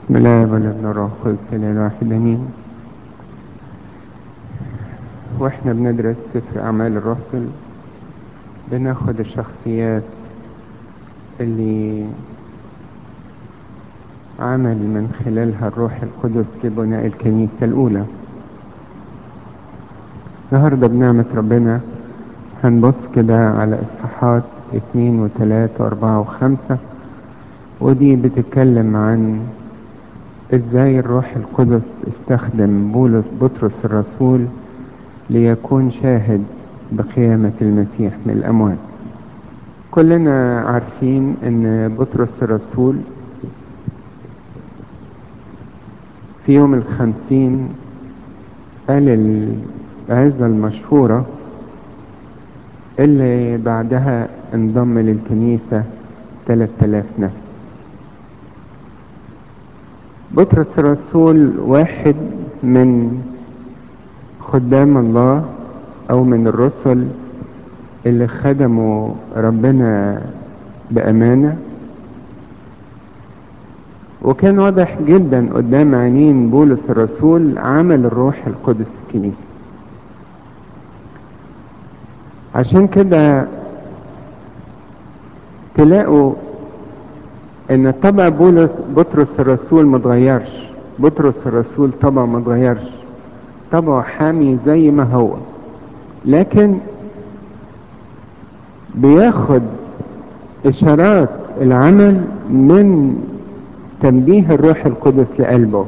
بسم الله والابن الروح القدس الواحد امين واحنا بندرس سفر اعمال الرسل بناخد الشخصيات اللي عمل من خلالها الروح القدس لبناء الكنيسة الأولى النهاردة بنعمة ربنا هنبص كده على إصحاحات اتنين وتلاتة وأربعة وخمسة ودي بتتكلم عن ازاي الروح القدس استخدم بولس بطرس الرسول ليكون شاهد بقيامة المسيح من الأموات كلنا عارفين ان بطرس الرسول في يوم الخمسين قال العزة المشهورة اللي بعدها انضم للكنيسة 3000 نفس بطرس الرسول واحد من خدام الله او من الرسل اللي خدموا ربنا بامانه وكان واضح جدا قدام عينين بولس الرسول عمل الروح القدس في الكنيسه عشان كده تلاقوا ان طبع بولس بطرس الرسول ما اتغيرش بطرس الرسول طبعه ما اتغيرش طبعه حامي زي ما هو لكن بياخد اشارات العمل من تنبيه الروح القدس لقلبه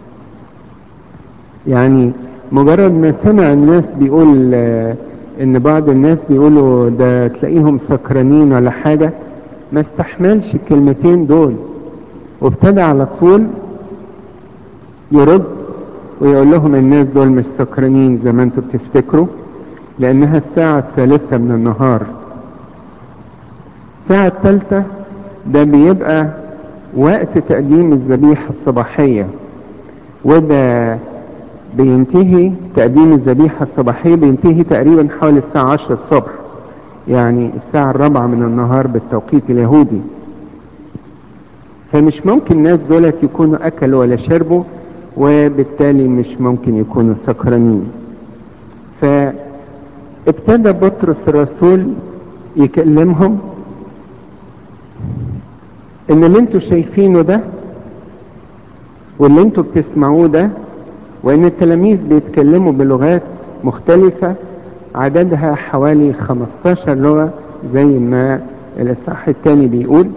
يعني مجرد ما سمع الناس بيقول ان بعض الناس بيقولوا ده تلاقيهم سكرانين ولا حاجه ما استحملش الكلمتين دول وابتدى على طول يرد ويقول لهم الناس دول مش سكرانين زي ما انتم بتفتكروا لانها الساعة الثالثة من النهار الساعة الثالثة ده بيبقى وقت تقديم الذبيحة الصباحية وده بينتهي تقديم الذبيحة الصباحية بينتهي تقريبا حوالي الساعة 10 الصبح يعني الساعة الرابعة من النهار بالتوقيت اليهودي فمش ممكن الناس دولت يكونوا أكلوا ولا شربوا وبالتالي مش ممكن يكونوا سكرانين فابتدى بطرس الرسول يكلمهم ان اللي انتوا شايفينه ده واللي انتوا بتسمعوه ده وان التلاميذ بيتكلموا بلغات مختلفة عددها حوالي 15 لغة زي ما الإصحاح الثاني بيقول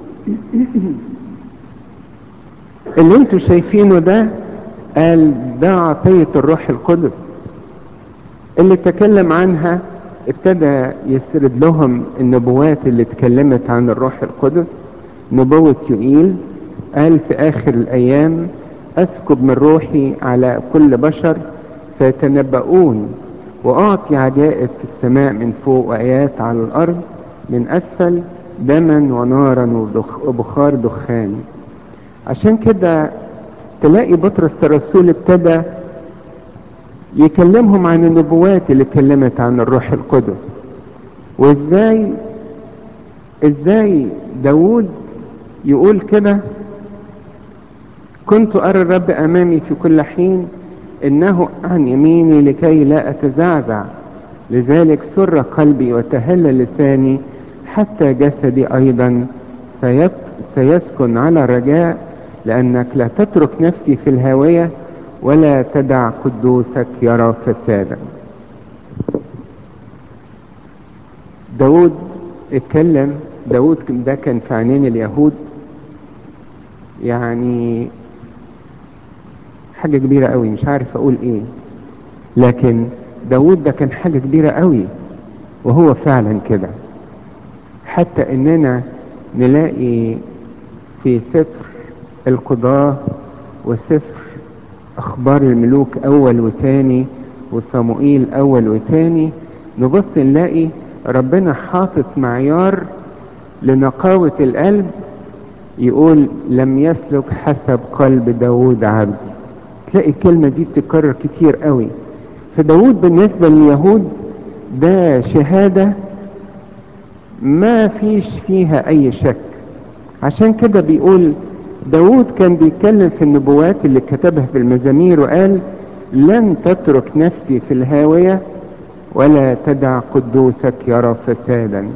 اللي انتوا شايفينه ده قال ده عطية الروح القدس اللي تكلم عنها ابتدى يسرد لهم النبوات اللي اتكلمت عن الروح القدس نبوة يوئيل قال في آخر الأيام أسكب من روحي على كل بشر فيتنبؤون وأعطي عجائب في السماء من فوق وآيات على الأرض من أسفل دما ونارا وبخار دخان عشان كده تلاقي بطرس الرسول ابتدى يكلمهم عن النبوات اللي اتكلمت عن الروح القدس وازاي ازاي داود يقول كده كنت أرى الرب أمامي في كل حين إنه عن يميني لكي لا أتزعزع لذلك سر قلبي وتهل لساني حتى جسدي أيضا سيسكن على رجاء لأنك لا تترك نفسي في الهاوية ولا تدع قدوسك يرى فسادا داود اتكلم داود ده كان في عينين اليهود يعني حاجة كبيرة قوي مش عارف اقول ايه لكن داود ده كان حاجة كبيرة قوي وهو فعلا كده حتى اننا نلاقي في سفر القضاة وسفر اخبار الملوك اول وتاني وصموئيل اول وتاني نبص نلاقي ربنا حاطط معيار لنقاوة القلب يقول لم يسلك حسب قلب داود عبدي تلاقي الكلمة دي بتتكرر كتير قوي فداود بالنسبة لليهود ده شهادة ما فيش فيها اي شك عشان كده بيقول داود كان بيتكلم في النبوات اللي كتبها في المزامير وقال لن تترك نفسي في الهاوية ولا تدع قدوسك يرى فسادا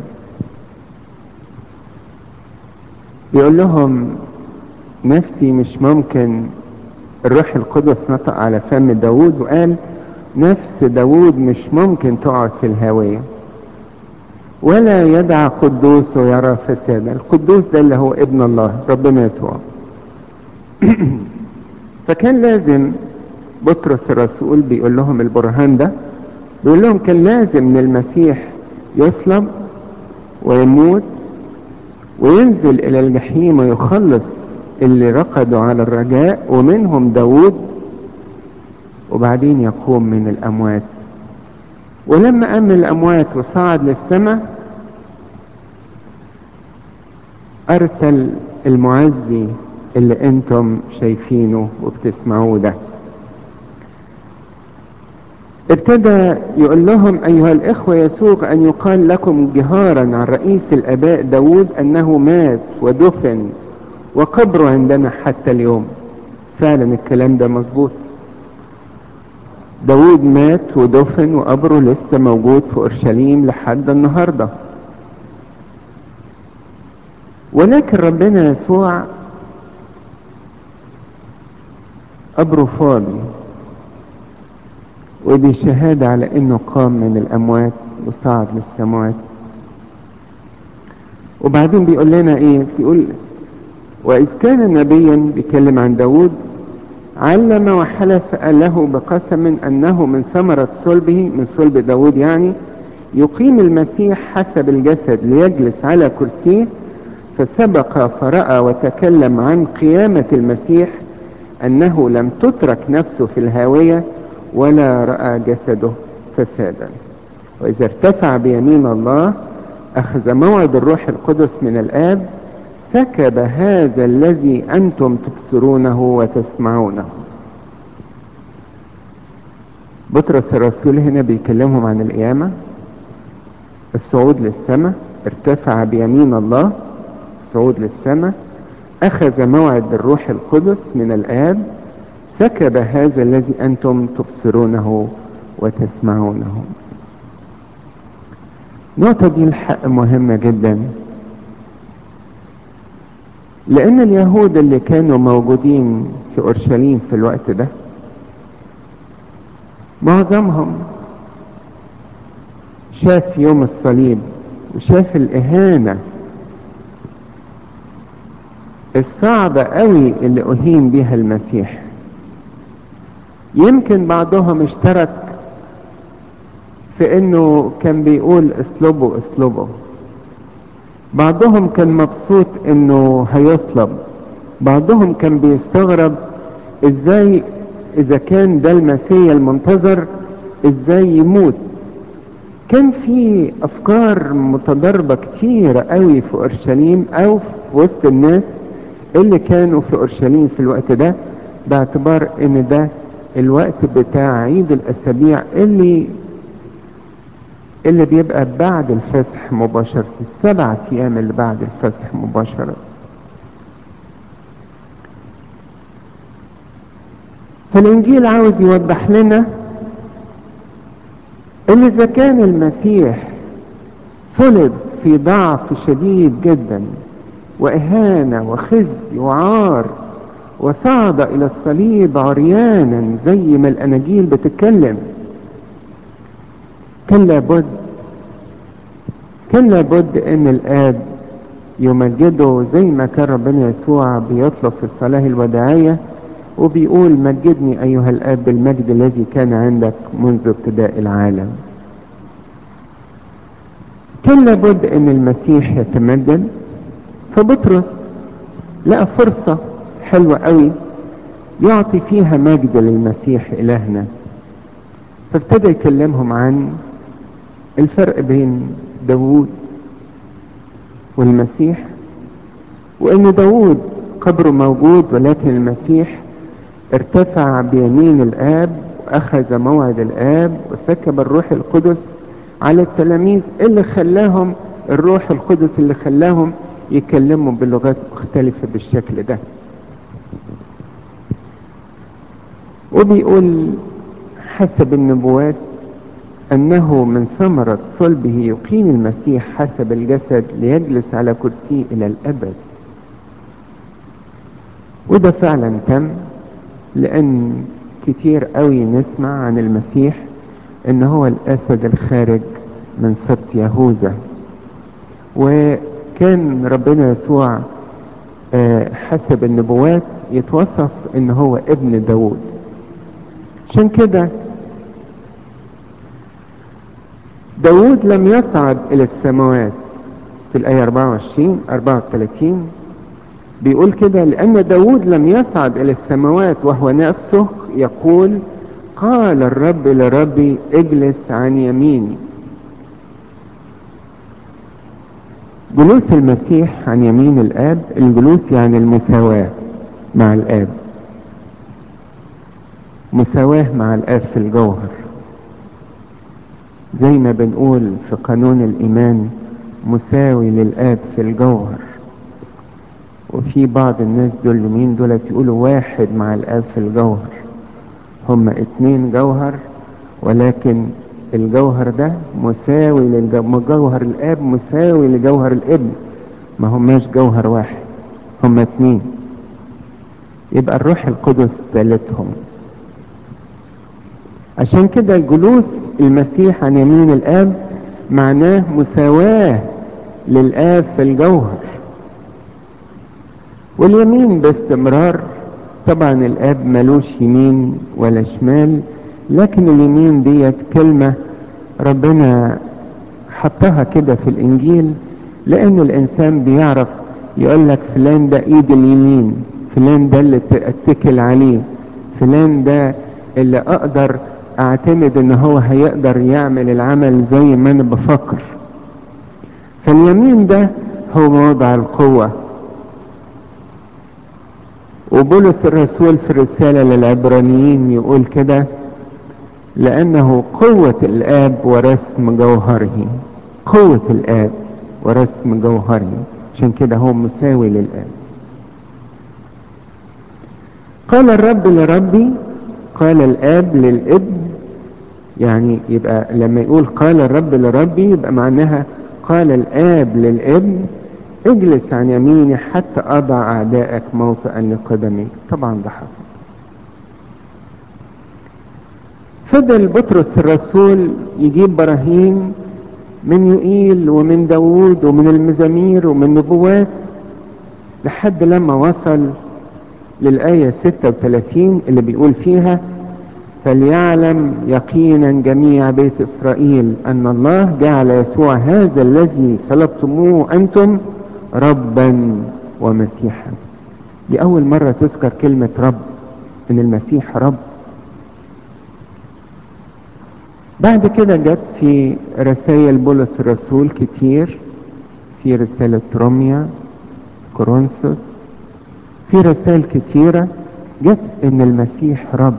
يقول لهم نفسي مش ممكن الروح القدس نطق على فم داود وقال نفس داود مش ممكن تقعد في الهاوية ولا يدع قدوسه يرى فسادا القدوس ده اللي هو ابن الله ربنا يسوع فكان لازم بطرس الرسول بيقول لهم البرهان ده بيقول لهم كان لازم ان المسيح يصلب ويموت وينزل الى الجحيم ويخلص اللي رقدوا على الرجاء ومنهم داود وبعدين يقوم من الاموات ولما قام من الاموات وصعد للسماء ارسل المعزي اللي انتم شايفينه وبتسمعوه ده ابتدى يقول لهم ايها الاخوة يسوق ان يقال لكم جهارا عن رئيس الاباء داود انه مات ودفن وقبره عندنا حتى اليوم فعلا الكلام ده مظبوط داود مات ودفن وقبره لسه موجود في اورشليم لحد النهارده ولكن ربنا يسوع قبره فاضي ودي شهادة على انه قام من الاموات وصعد للسماوات وبعدين بيقول لنا ايه بيقول واذ كان نبيا بيتكلم عن داود علم وحلف له بقسم انه من ثمرة صلبه من صلب داود يعني يقيم المسيح حسب الجسد ليجلس على كرسيه فسبق فرأى وتكلم عن قيامة المسيح انه لم تترك نفسه في الهاوية ولا رأى جسده فسادا وإذا ارتفع بيمين الله أخذ موعد الروح القدس من الآب سكب هذا الذي أنتم تبصرونه وتسمعونه بطرس الرسول هنا بيكلمهم عن القيامة الصعود للسماء ارتفع بيمين الله الصعود للسماء أخذ موعد الروح القدس من الآب سكب هذا الذي أنتم تبصرونه وتسمعونه النقطة دي الحق مهمة جدا لأن اليهود اللي كانوا موجودين في أورشليم في الوقت ده معظمهم شاف يوم الصليب وشاف الإهانة الصعبة قوي اللي أهين بها المسيح يمكن بعضهم اشترك في انه كان بيقول اسلبه اسلبه بعضهم كان مبسوط انه هيصلب بعضهم كان بيستغرب ازاي اذا كان ده المسيح المنتظر ازاي يموت كان في افكار متضاربه كتير قوي في اورشليم او في وسط الناس اللي كانوا في اورشليم في الوقت ده باعتبار ان ده الوقت بتاع عيد الاسابيع اللي اللي بيبقى بعد الفسح مباشرة السبع ايام اللي بعد الفسح مباشرة فالانجيل عاوز يوضح لنا ان اذا كان المسيح صلب في ضعف شديد جدا واهانة وخزي وعار وصعد الى الصليب عريانا زي ما الاناجيل بتتكلم كان لابد كان لابد ان الاب يمجده زي ما كان ربنا يسوع بيطلب في الصلاة الوداعية وبيقول مجدني ايها الاب بالمجد الذي كان عندك منذ ابتداء العالم كان لابد ان المسيح يتمجد فبطرس لقى فرصة حلوة قوي يعطي فيها مجد للمسيح إلهنا فابتدى يكلمهم عن الفرق بين داوود والمسيح وان داوود قبره موجود ولكن المسيح ارتفع بيمين الاب واخذ موعد الاب وسكب الروح القدس على التلاميذ اللي خلاهم الروح القدس اللي خلاهم يكلموا بلغات مختلفة بالشكل ده وبيقول حسب النبوات أنه من ثمرة صلبه يقيم المسيح حسب الجسد ليجلس على كرسيه إلى الأبد وده فعلا تم لأن كتير قوي نسمع عن المسيح إن هو الأسد الخارج من سبط يهوذا وكان ربنا يسوع حسب النبوات يتوصف إن هو ابن داود عشان كده داود لم يصعد إلى السماوات في الآية 24 34 بيقول كده لأن داود لم يصعد إلى السماوات وهو نفسه يقول قال الرب لربي اجلس عن يميني جلوس المسيح عن يمين الآب الجلوس يعني المساواة مع الآب مساواة مع الآب في الجوهر زي ما بنقول في قانون الإيمان مساوي للآب في الجوهر وفي بعض الناس دول مين دول يقولوا واحد مع الآب في الجوهر هما اتنين جوهر ولكن الجوهر ده مساوي لجوهر الآب مساوي لجوهر الابن ما هماش جوهر واحد هما اتنين يبقى الروح القدس ثالثهم عشان كده الجلوس المسيح عن يمين الآب معناه مساواة للآب في الجوهر واليمين باستمرار طبعا الآب ملوش يمين ولا شمال لكن اليمين ديت كلمة ربنا حطها كده في الإنجيل لأن الإنسان بيعرف يقول لك فلان ده إيد اليمين فلان ده اللي أتكل عليه فلان ده اللي أقدر أعتمد إن هو هيقدر يعمل العمل زي ما أنا بفكر فاليمين ده هو موضع القوة وبولس الرسول في الرسالة للعبرانيين يقول كده لأنه قوة الآب ورسم جوهره قوة الآب ورسم جوهره عشان كده هو مساوي للآب قال الرب لربي قال الآب للابن يعني يبقى لما يقول قال الرب لربي يبقى معناها قال الآب للابن اجلس عن يميني حتى أضع أعدائك موطئا لقدمي طبعا ده حصل فضل بطرس الرسول يجيب براهين من يوئيل ومن داوود ومن المزامير ومن نبوات لحد لما وصل للآية 36 اللي بيقول فيها فليعلم يقينا جميع بيت إسرائيل أن الله جعل يسوع هذا الذي طلبتموه أنتم ربا ومسيحا دي أول مرة تذكر كلمة رب إن المسيح رب بعد كده جت في رسائل بولس الرسول كتير في رسالة روميا كورنثوس في رسائل كتيرة جت ان المسيح رب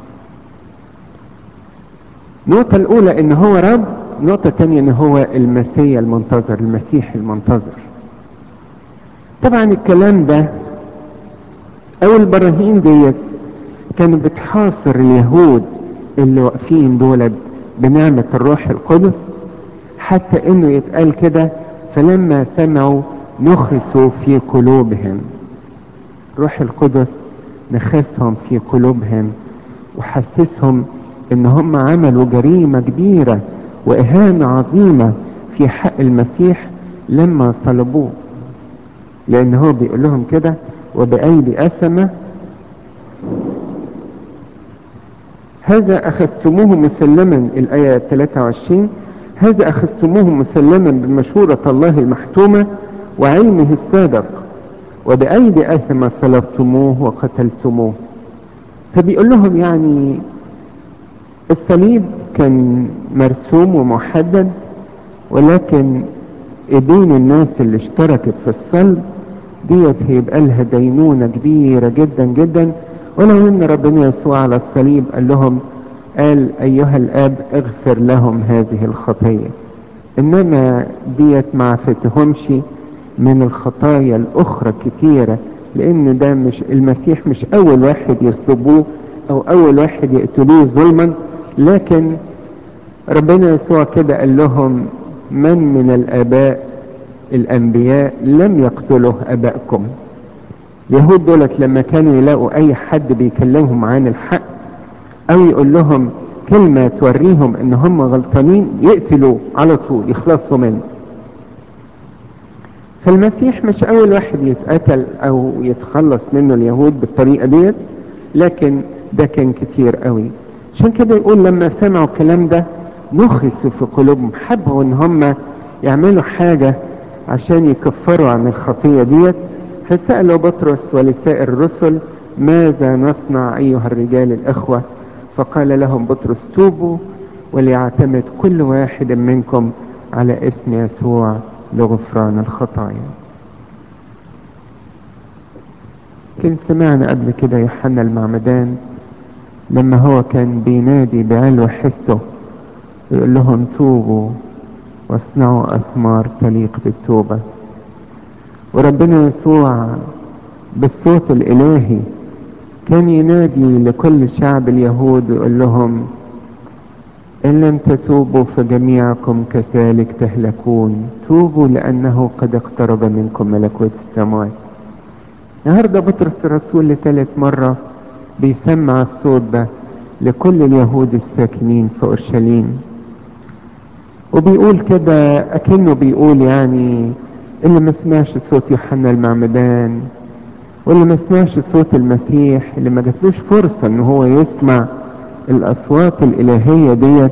النقطة الأولى إن هو رب، النقطة الثانية إن هو المسيا المنتظر، المسيح المنتظر. طبعا الكلام ده أو البراهين ديت كانت بتحاصر اليهود اللي واقفين دول بنعمة الروح القدس حتى إنه يتقال كده فلما سمعوا نخسوا في قلوبهم. روح القدس نخسهم في قلوبهم وحسسهم ان هم عملوا جريمة كبيرة واهانة عظيمة في حق المسيح لما طلبوه لان هو بيقول لهم كده وبأيدي أسمة هذا أخذتموه مسلما الآية 23 هذا أخذتموه مسلما بمشورة الله المحتومة وعلمه السابق وبأيدي أثم صلبتموه وقتلتموه فبيقول لهم يعني الصليب كان مرسوم ومحدد ولكن ايدين الناس اللي اشتركت في الصلب ديت هيبقى لها دينونة كبيرة جدا جدا ولو ان ربنا يسوع على الصليب قال لهم قال ايها الاب اغفر لهم هذه الخطية انما ديت ما عفتهمش من الخطايا الاخرى كتيرة لان ده مش المسيح مش اول واحد يصلبوه او اول واحد يقتلوه ظلما لكن ربنا يسوع كده قال لهم من من الاباء الانبياء لم يقتله ابائكم يهود دولت لما كانوا يلاقوا اي حد بيكلمهم عن الحق او يقول لهم كلمة توريهم ان هم غلطانين يقتلوا على طول يخلصوا منه فالمسيح مش اول واحد يتقتل او يتخلص منه اليهود بالطريقة ديت لكن ده كان كتير قوي عشان كده يقول لما سمعوا الكلام ده نخسوا في قلوبهم حبوا ان هم يعملوا حاجة عشان يكفروا عن الخطية ديت فسألوا بطرس ولسائر الرسل ماذا نصنع أيها الرجال الأخوة فقال لهم بطرس توبوا وليعتمد كل واحد منكم على اسم يسوع لغفران الخطايا كنت سمعنا قبل كده يوحنا المعمدان لما هو كان بينادي بعلو حسه يقول لهم توبوا واصنعوا أثمار تليق بالتوبة وربنا يسوع بالصوت الإلهي كان ينادي لكل شعب اليهود ويقول لهم إن لم تتوبوا فجميعكم كذلك تهلكون توبوا لأنه قد اقترب منكم ملكوت السماوات النهاردة بطرس الرسول لثالث مرة بيسمع الصوت ده لكل اليهود الساكنين في أورشليم وبيقول كده أكنه بيقول يعني اللي ما سمعش صوت يوحنا المعمدان واللي ما سمعش صوت المسيح اللي ما جاتلوش فرصة ان هو يسمع الاصوات الالهية ديت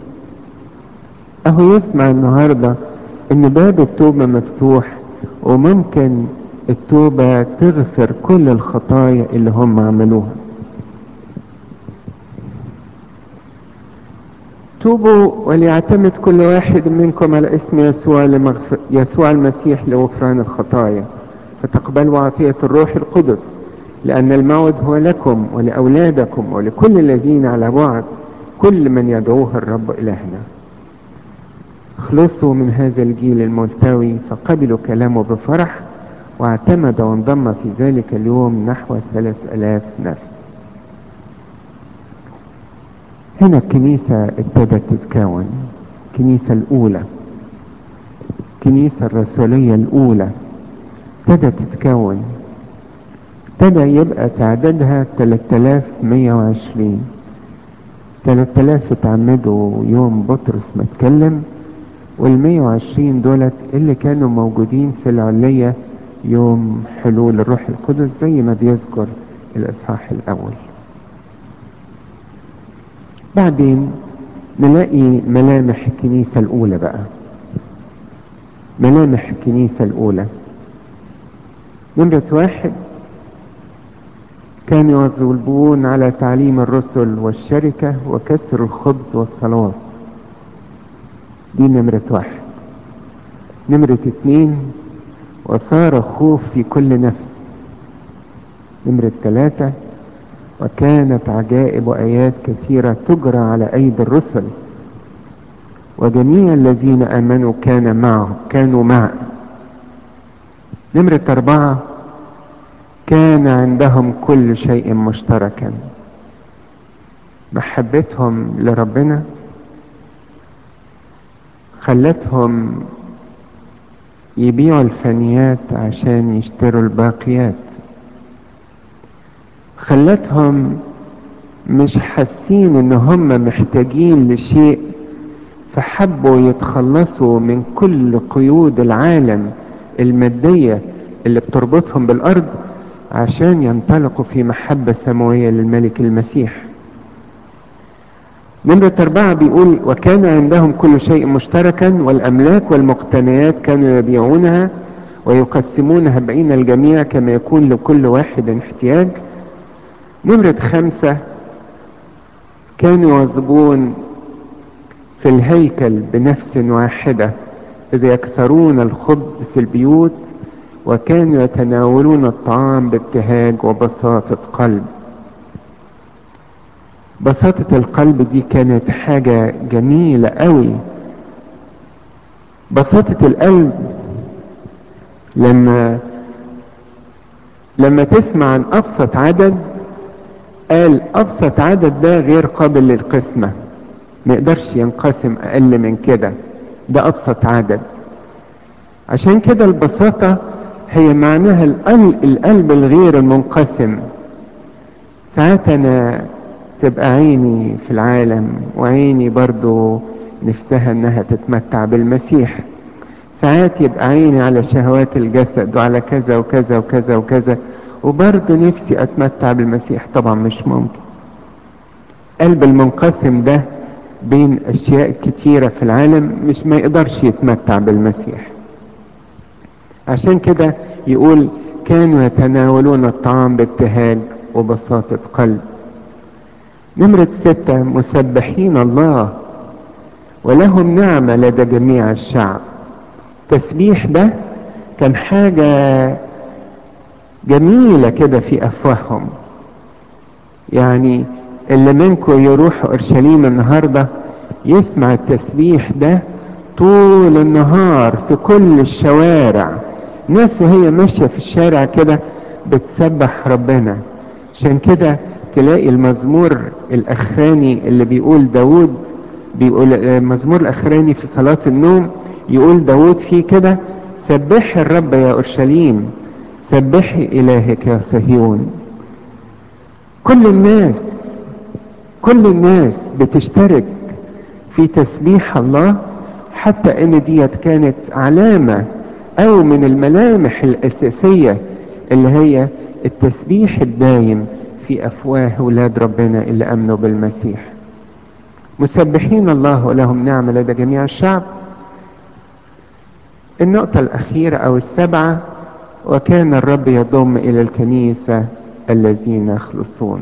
اهو يسمع النهاردة ان باب التوبة مفتوح وممكن التوبة تغفر كل الخطايا اللي هم عملوها توبوا وليعتمد كل واحد منكم على اسم يسوع لمغفر يسوع المسيح لغفران الخطايا فتقبلوا عطية الروح القدس لأن الموعد هو لكم ولأولادكم ولكل الذين على بعد كل من يدعوه الرب إلهنا خلصوا من هذا الجيل الملتوي فقبلوا كلامه بفرح واعتمد وانضم في ذلك اليوم نحو ثلاث ألاف نفس هنا الكنيسة ابتدت تتكون الكنيسة الأولى الكنيسة الرسولية الأولى ابتدت تتكون ابتدى يبقى تعدادها 3120 3000 اتعمدوا يوم بطرس ما اتكلم وال 120 دولت اللي كانوا موجودين في العلية يوم حلول الروح القدس زي ما بيذكر الإصحاح الأول بعدين نلاقي ملامح الكنيسة الأولى بقى ملامح الكنيسة الأولى نمرة واحد كانوا يواظبون على تعليم الرسل والشركة وكسر الخبز والصلوات دي نمرة واحد نمرة اتنين وصار خوف في كل نفس نمرة ثلاثة وكانت عجائب وآيات كثيرة تجرى على أيدي الرسل وجميع الذين آمنوا كان معه كانوا معه نمرة أربعة كان عندهم كل شيء مشتركا محبتهم لربنا خلتهم يبيعوا الفانيات عشان يشتروا الباقيات خلتهم مش حاسين ان هم محتاجين لشيء فحبوا يتخلصوا من كل قيود العالم المادية اللي بتربطهم بالارض عشان ينطلقوا في محبة سماوية للملك المسيح نمرة أربعة بيقول وكان عندهم كل شيء مشتركا والأملاك والمقتنيات كانوا يبيعونها ويقسمونها بين الجميع كما يكون لكل واحد احتياج نمرة خمسة كانوا يواظبون في الهيكل بنفس واحدة إذ يكثرون الخبز في البيوت وكانوا يتناولون الطعام بابتهاج وبساطة قلب بساطة القلب دي كانت حاجة جميلة قوي بساطة القلب لما لما تسمع عن أبسط عدد قال ابسط عدد ده غير قابل للقسمة ما يقدرش ينقسم اقل من كده ده ابسط عدد عشان كده البساطة هي معناها القلب, القلب الغير المنقسم ساعات انا تبقى عيني في العالم وعيني برضو نفسها انها تتمتع بالمسيح ساعات يبقى عيني على شهوات الجسد وعلى كذا وكذا وكذا وكذا وبرضه نفسي اتمتع بالمسيح طبعا مش ممكن قلب المنقسم ده بين اشياء كتيرة في العالم مش ما يقدرش يتمتع بالمسيح عشان كده يقول كانوا يتناولون الطعام بابتهاج وبساطة قلب نمرة ستة مسبحين الله ولهم نعمة لدى جميع الشعب تسبيح ده كان حاجة جميلة كده في أفواههم يعني اللي منكم يروح أورشليم النهاردة يسمع التسبيح ده طول النهار في كل الشوارع ناس وهي ماشية في الشارع كده بتسبح ربنا عشان كده تلاقي المزمور الأخراني اللي بيقول داود بيقول المزمور الأخراني في صلاة النوم يقول داود فيه كده سبح الرب يا أورشليم سبحي إلهك يا صهيون كل الناس كل الناس بتشترك في تسبيح الله حتى ان ديت كانت علامة او من الملامح الاساسية اللي هي التسبيح الدايم في افواه اولاد ربنا اللي امنوا بالمسيح مسبحين الله ولهم نعمة لدى جميع الشعب النقطة الاخيرة او السبعة وكان الرب يضم الى الكنيسة الذين يخلصون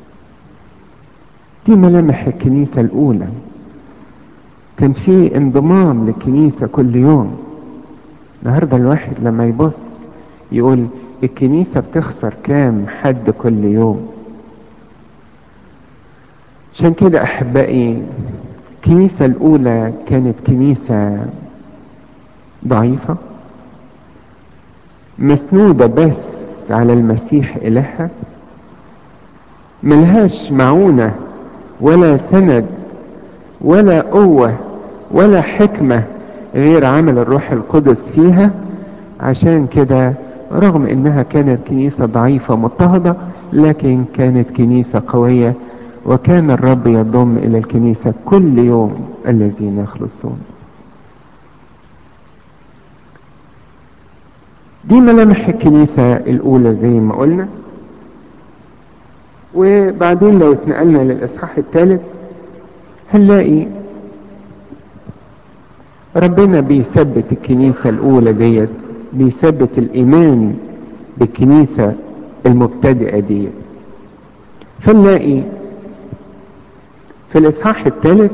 دي ملامح الكنيسة الاولى كان في انضمام للكنيسة كل يوم النهاردة الواحد لما يبص يقول الكنيسة بتخسر كام حد كل يوم عشان كده احبائي الكنيسة الاولى كانت كنيسة ضعيفة مسنودة بس على المسيح الهها ملهاش معونة ولا سند ولا قوة ولا حكمة غير عمل الروح القدس فيها عشان كده رغم انها كانت كنيسة ضعيفة مضطهدة لكن كانت كنيسة قوية وكان الرب يضم الى الكنيسة كل يوم الذين يخلصون دي ملامح الكنيسة الاولى زي ما قلنا وبعدين لو اتنقلنا للاصحاح الثالث هنلاقي ربنا بيثبت الكنيسة الأولى ديت بيثبت الإيمان بالكنيسة المبتدئة ديت فنلاقي في الإصحاح الثالث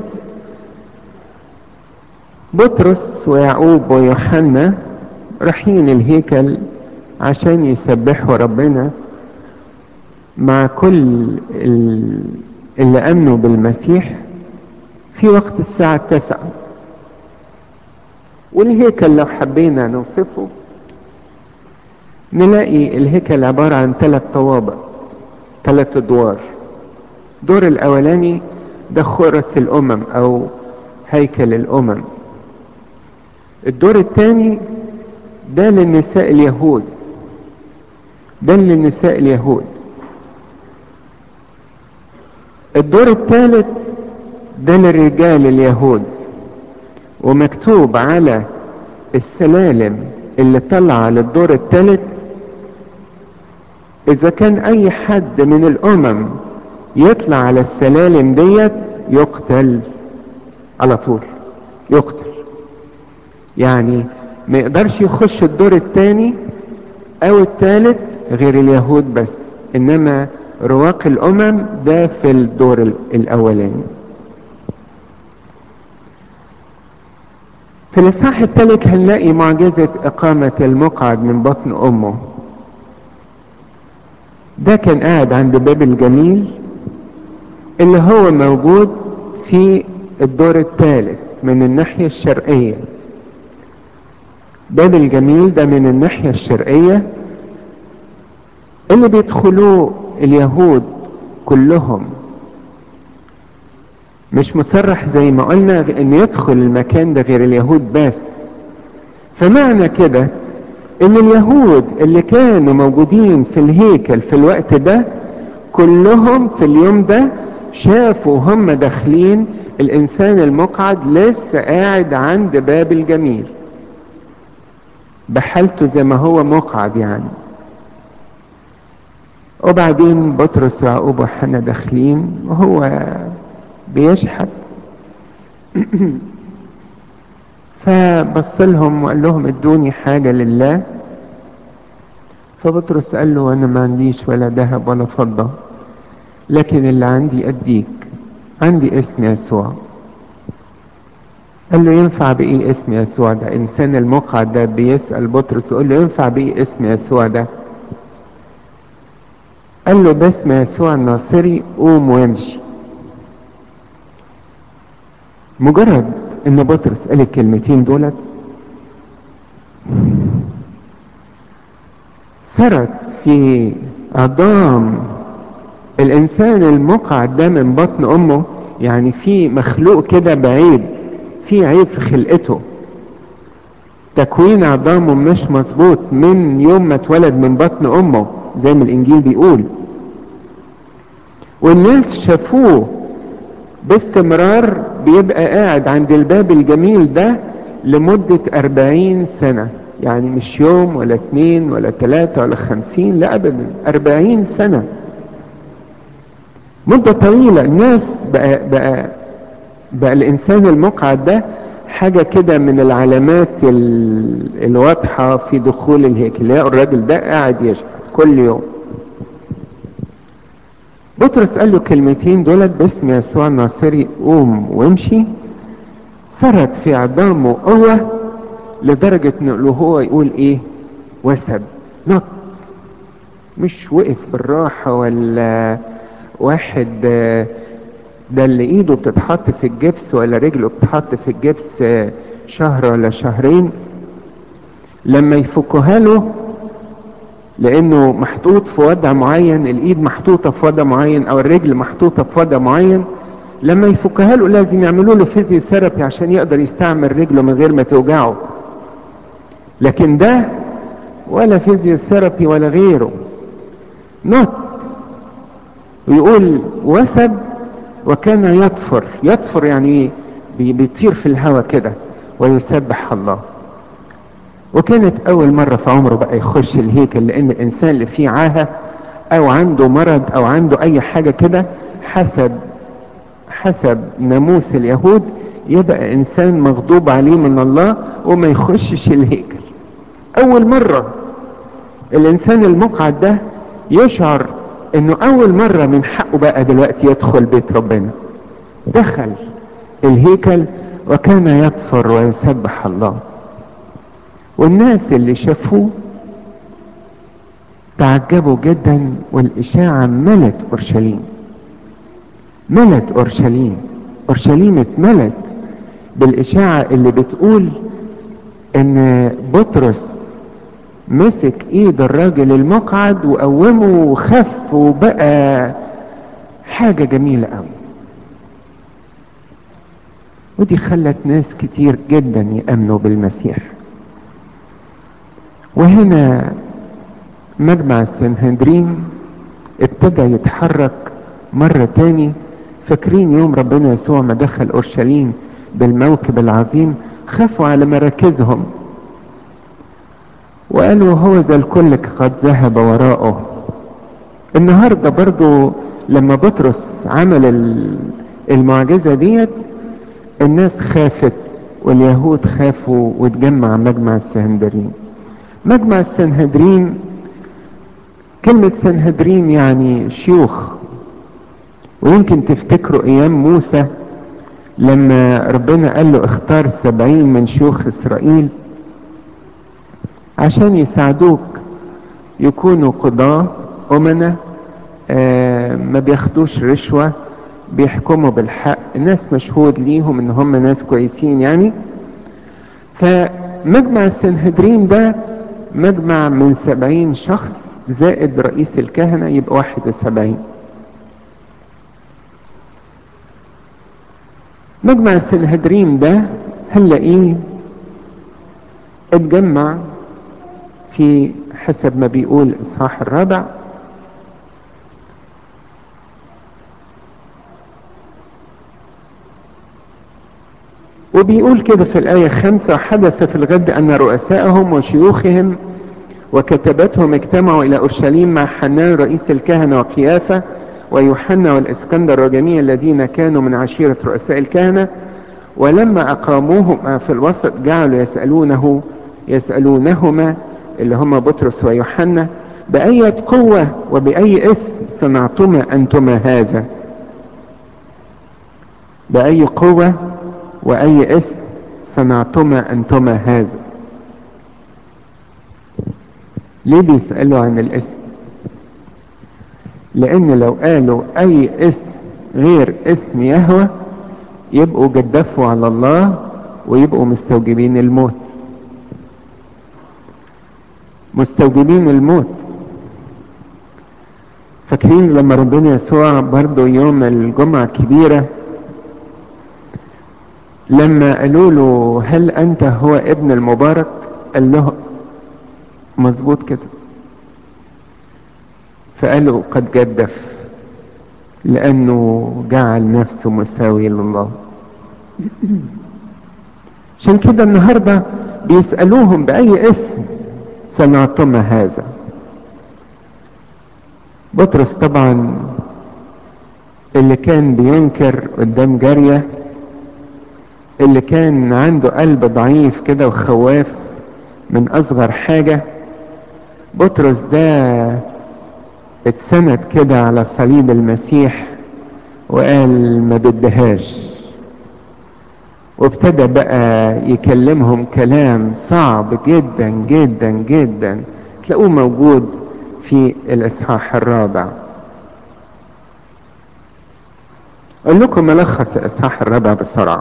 بطرس ويعقوب ويوحنا رايحين الهيكل عشان يسبحوا ربنا مع كل اللي امنوا بالمسيح في وقت الساعة التاسعة والهيكل لو حبينا نوصفه نلاقي الهيكل عبارة عن ثلاث طوابق ثلاث ادوار الدور الاولاني ده خرس الامم او هيكل الامم الدور الثاني ده للنساء اليهود ده للنساء اليهود الدور الثالث ده للرجال اليهود ومكتوب على السلالم اللي طلع للدور الثالث اذا كان اي حد من الامم يطلع على السلالم ديت يقتل على طول يقتل يعني ما يقدرش يخش الدور الثاني او الثالث غير اليهود بس انما رواق الامم ده في الدور الاولاني في الاصحاح الثالث هنلاقي معجزة اقامة المقعد من بطن امه ده كان قاعد عند باب الجميل اللي هو موجود في الدور الثالث من الناحية الشرقية باب الجميل ده من الناحية الشرقية اللي بيدخلوه اليهود كلهم مش مصرح زي ما قلنا ان يدخل المكان ده غير اليهود بس فمعنى كده ان اليهود اللي كانوا موجودين في الهيكل في الوقت ده كلهم في اليوم ده شافوا هم داخلين الانسان المقعد لسه قاعد عند باب الجميل بحالته زي ما هو مقعد يعني وبعدين بطرس ويعقوب وحنا داخلين وهو بيشحت فبص لهم وقال لهم ادوني حاجة لله فبطرس قال له انا ما عنديش ولا ذهب ولا فضة لكن اللي عندي اديك عندي اسم يسوع قال له ينفع بايه اسم يسوع ده انسان المقعد ده بيسأل بطرس يقول له ينفع بايه اسم يسوع ده قال له باسم يسوع الناصري قوم وامشي مجرد ان بطرس قال الكلمتين دولت سرت في عظام الانسان المقعد ده من بطن امه يعني في مخلوق كده بعيب في عيب في خلقته تكوين عظامه مش مظبوط من يوم ما اتولد من بطن امه زي ما الانجيل بيقول والناس شافوه باستمرار بيبقى قاعد عند الباب الجميل ده لمدة أربعين سنة يعني مش يوم ولا اثنين ولا ثلاثة ولا خمسين لا أبدا أربعين سنة مدة طويلة الناس بقى, بقى, بقى الإنسان المقعد ده حاجة كده من العلامات الواضحة في دخول الهيكل الراجل ده قاعد يشهد كل يوم بطرس قال له كلمتين دولت باسم يسوع الناصري قوم وامشي سرت في عظامه قوة لدرجة انه هو يقول ايه وسب نط مش وقف بالراحة ولا واحد ده اللي ايده بتتحط في الجبس ولا رجله بتتحط في الجبس شهر ولا شهرين لما يفكوها له لانه محطوط في وضع معين الايد محطوطة في وضع معين او الرجل محطوطة في وضع معين لما يفكها له لازم يعملوا له فيزيو ثيرابي عشان يقدر يستعمل رجله من غير ما توجعه لكن ده ولا فيزيو ثيرابي ولا غيره نط ويقول وثب وكان يطفر يطفر يعني بيطير في الهواء كده ويسبح الله وكانت اول مرة في عمره بقى يخش الهيكل لان الانسان اللي فيه عاهة او عنده مرض او عنده اي حاجة كده حسب حسب ناموس اليهود يبقى انسان مغضوب عليه من الله وما يخشش الهيكل اول مرة الانسان المقعد ده يشعر انه اول مرة من حقه بقى دلوقتي يدخل بيت ربنا دخل الهيكل وكان يطفر ويسبح الله والناس اللي شافوه تعجبوا جدا والإشاعة ملت أورشليم ملت أورشليم أورشليم اتملت بالإشاعة اللي بتقول إن بطرس مسك إيد الراجل المقعد وقومه وخف وبقى حاجة جميلة قوي ودي خلت ناس كتير جدا يأمنوا بالمسيح وهنا مجمع السنهدرين ابتدى يتحرك مرة تاني فاكرين يوم ربنا يسوع ما دخل اورشليم بالموكب العظيم خافوا على مراكزهم وقالوا هو ذا الكل قد ذهب وراءه النهاردة برضو لما بطرس عمل المعجزة ديت الناس خافت واليهود خافوا واتجمع مجمع السنهدرين مجمع السنهدرين كلمة سنهدرين يعني شيوخ ويمكن تفتكروا ايام موسى لما ربنا قال له اختار سبعين من شيوخ اسرائيل عشان يساعدوك يكونوا قضاة امنا آه ما بياخدوش رشوة بيحكموا بالحق ناس مشهود ليهم ان هم ناس كويسين يعني فمجمع السنهدرين ده مجمع من سبعين شخص زائد رئيس الكهنة يبقى واحد وسبعين مجمع السنهدرين ده هنلاقيه اتجمع في حسب ما بيقول الاصحاح الرابع وبيقول كده في الآية خمسة حدث في الغد أن رؤسائهم وشيوخهم وكتبتهم اجتمعوا إلى أورشليم مع حنان رئيس الكهنة وقيافة ويوحنا والإسكندر وجميع الذين كانوا من عشيرة رؤساء الكهنة ولما أقاموهم في الوسط جعلوا يسألونه يسألونهما اللي هم بطرس ويوحنا بأية قوة وبأي اسم صنعتما أنتما هذا بأي قوة وأي اسم صنعتما أنتما هذا ليه بيسألوا عن الاسم لأن لو قالوا أي اسم غير اسم يهوى يبقوا جدفوا على الله ويبقوا مستوجبين الموت مستوجبين الموت فاكرين لما ربنا يسوع برضو يوم الجمعة الكبيرة لما قالوا له هل انت هو ابن المبارك قال له مظبوط كده فقالوا قد جدف لانه جعل نفسه مساوي لله عشان كده النهارده بيسالوهم باي اسم صنعتما هذا بطرس طبعا اللي كان بينكر قدام جاريه اللي كان عنده قلب ضعيف كده وخواف من اصغر حاجة بطرس ده اتسند كده على صليب المسيح وقال ما بدهاش وابتدى بقى يكلمهم كلام صعب جدا جدا جدا تلاقوه موجود في الاصحاح الرابع اقول لكم ملخص الاصحاح الرابع بسرعه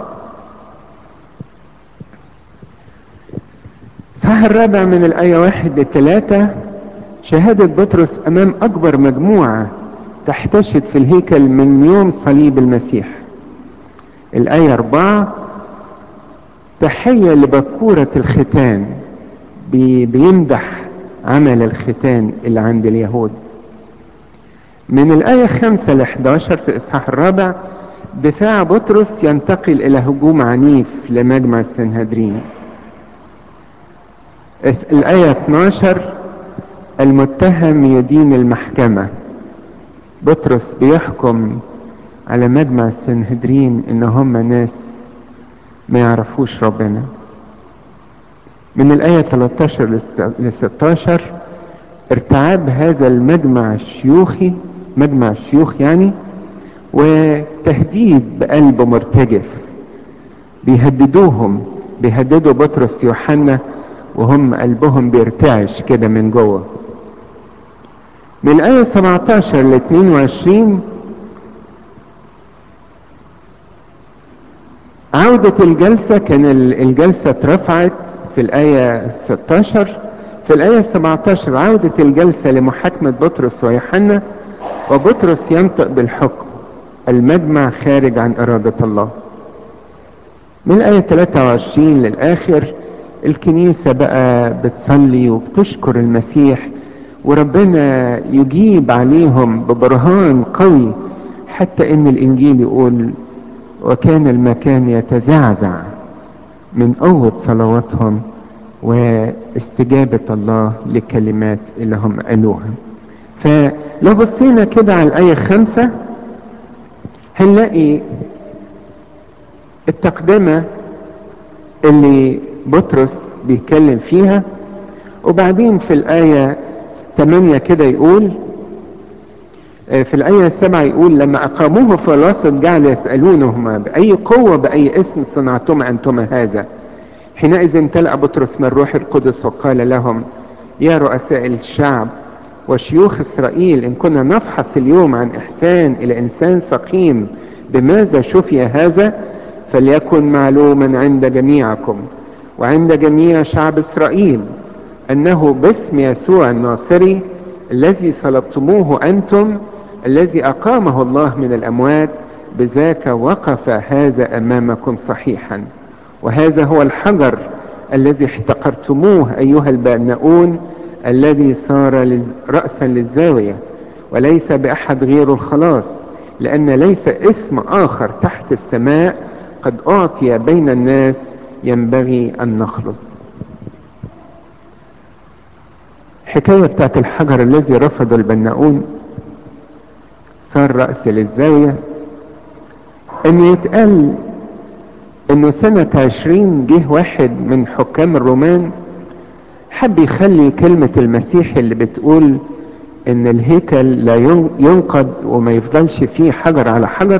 الإصحاح الرابع من الآية واحد لثلاثة شهادة بطرس أمام أكبر مجموعة تحتشد في الهيكل من يوم صليب المسيح الآية أربعة تحية لبكورة الختان بي بيمدح عمل الختان اللي عند اليهود من الآية خمسة ل 11 في الإصحاح الرابع دفاع بطرس ينتقل إلى هجوم عنيف لمجمع السنهدرين الآية 12 المتهم يدين المحكمة بطرس بيحكم على مجمع السنهدرين ان هم ناس ما يعرفوش ربنا من الآية 13 ل 16 ارتعاب هذا المجمع الشيوخي مجمع الشيوخ يعني وتهديد بقلب مرتجف بيهددوهم بيهددوا بطرس يوحنا وهم قلبهم بيرتعش كده من جوه من الآية 17 ل 22 عودة الجلسة كان الجلسة اترفعت في الآية 16 في الآية 17 عودة الجلسة لمحاكمة بطرس ويوحنا وبطرس ينطق بالحكم المجمع خارج عن إرادة الله من الآية 23 للآخر الكنيسة بقى بتصلي وبتشكر المسيح وربنا يجيب عليهم ببرهان قوي حتى ان الانجيل يقول وكان المكان يتزعزع من قوة صلواتهم واستجابة الله لكلمات اللي هم قالوها فلو بصينا كده على الآية خمسة هنلاقي التقدمة اللي بطرس بيتكلم فيها وبعدين في الآية 8 كده يقول في الآية 7 يقول لما أقاموه في الوسط جعل يسألونهما بأي قوة بأي اسم صنعتم أنتم هذا حينئذ امتلأ بطرس من الروح القدس وقال لهم يا رؤساء الشعب وشيوخ إسرائيل إن كنا نفحص اليوم عن إحسان إلى إنسان سقيم بماذا شفي هذا فليكن معلوما عند جميعكم وعند جميع شعب إسرائيل أنه باسم يسوع الناصري الذي صلبتموه أنتم الذي أقامه الله من الأموات بذاك وقف هذا امامكم صحيحا وهذا هو الحجر الذي احتقرتموه ايها البناؤون الذي صار رأسا للزاوية وليس بأحد غير الخلاص لأن ليس اسم آخر تحت السماء قد أعطي بين الناس ينبغي أن نخلص حكاية بتاعت الحجر الذي رفض البناؤون صار رأس للزاوية ان يتقال انه سنة عشرين جه واحد من حكام الرومان حب يخلي كلمة المسيح اللي بتقول ان الهيكل لا ينقض وما يفضلش فيه حجر على حجر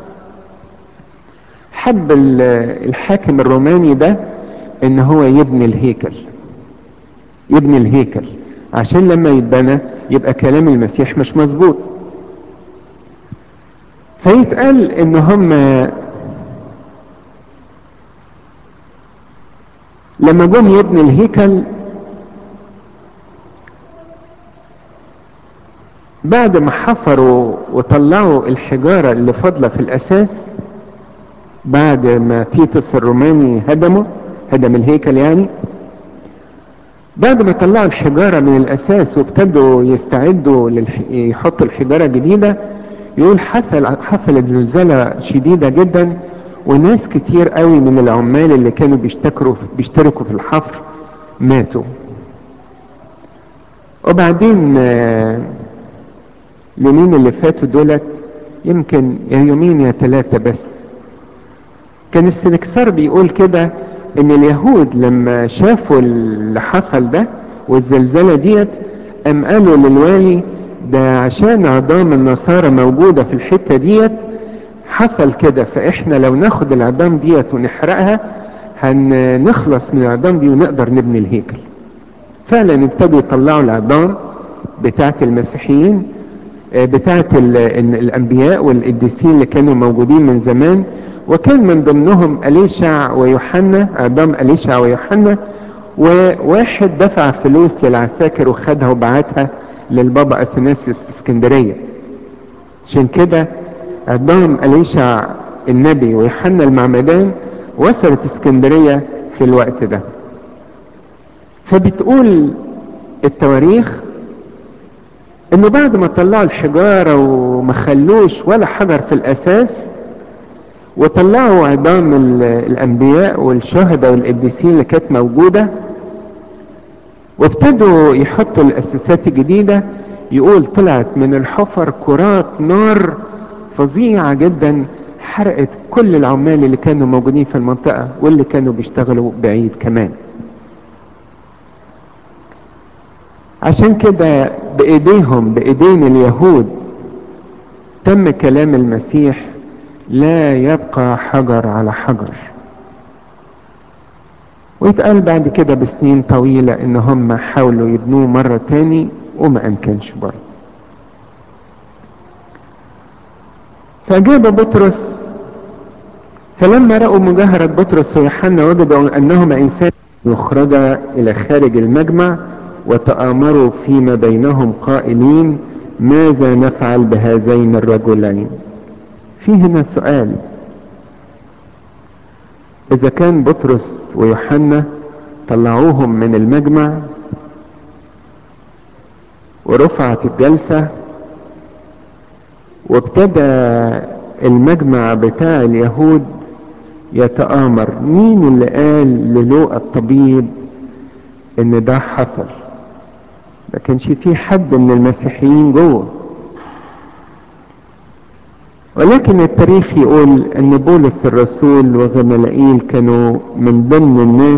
حب الحاكم الروماني ده ان هو يبني الهيكل يبني الهيكل عشان لما يتبنى يبقى كلام المسيح مش مظبوط فيتقال ان هم لما جم يبني الهيكل بعد ما حفروا وطلعوا الحجارة اللي فاضلة في الأساس بعد ما تيتس الروماني هدمه هدم الهيكل يعني بعد ما طلعوا الحجارة من الأساس وابتدوا يستعدوا للح... يحطوا الحجارة جديدة يقول حصل حصلت زلزلة شديدة جدا وناس كتير قوي من العمال اللي كانوا بيشتكروا بيشتركوا في الحفر ماتوا وبعدين اليومين اللي فاتوا دولت يمكن يا يومين يا ثلاثة بس كان السنكسار بيقول كده ان اليهود لما شافوا اللي حصل ده والزلزلة ديت ام قالوا للوالي ده عشان عظام النصارى موجودة في الحتة ديت حصل كده فاحنا لو ناخد العظام ديت ونحرقها هنخلص من العظام دي ونقدر نبني الهيكل فعلا ابتدوا يطلعوا العظام بتاعت المسيحيين بتاعت الانبياء والقديسين اللي كانوا موجودين من زمان وكان من ضمنهم أليشع ويوحنا عظام أليشع ويوحنا وواحد دفع فلوس للعساكر وخدها وبعتها للبابا اثناسيوس في اسكندرية عشان كده عظام أليشع النبي ويوحنا المعمدان وصلت اسكندرية في الوقت ده فبتقول التواريخ انه بعد ما طلعوا الحجارة وما خلوش ولا حجر في الاساس وطلعوا عظام الانبياء والشهداء والقديسين اللي كانت موجودة وابتدوا يحطوا الاساسات الجديدة يقول طلعت من الحفر كرات نار فظيعة جدا حرقت كل العمال اللي كانوا موجودين في المنطقة واللي كانوا بيشتغلوا بعيد كمان عشان كده بايديهم بايدين اليهود تم كلام المسيح لا يبقى حجر على حجر ويتقال بعد كده بسنين طويلة ان هم حاولوا يبنوه مرة تاني وما امكنش برضه فاجاب بطرس فلما رأوا مجاهرة بطرس ويوحنا وجدوا انهما انسان يخرجا الى خارج المجمع وتآمروا فيما بينهم قائلين ماذا نفعل بهذين الرجلين في هنا سؤال اذا كان بطرس ويوحنا طلعوهم من المجمع ورفعت الجلسة وابتدى المجمع بتاع اليهود يتآمر مين اللي قال للوقا الطبيب ان ده حصل ما كانش في حد من المسيحيين جوه ولكن التاريخ يقول ان بولس الرسول وغملائيل كانوا من ضمن الناس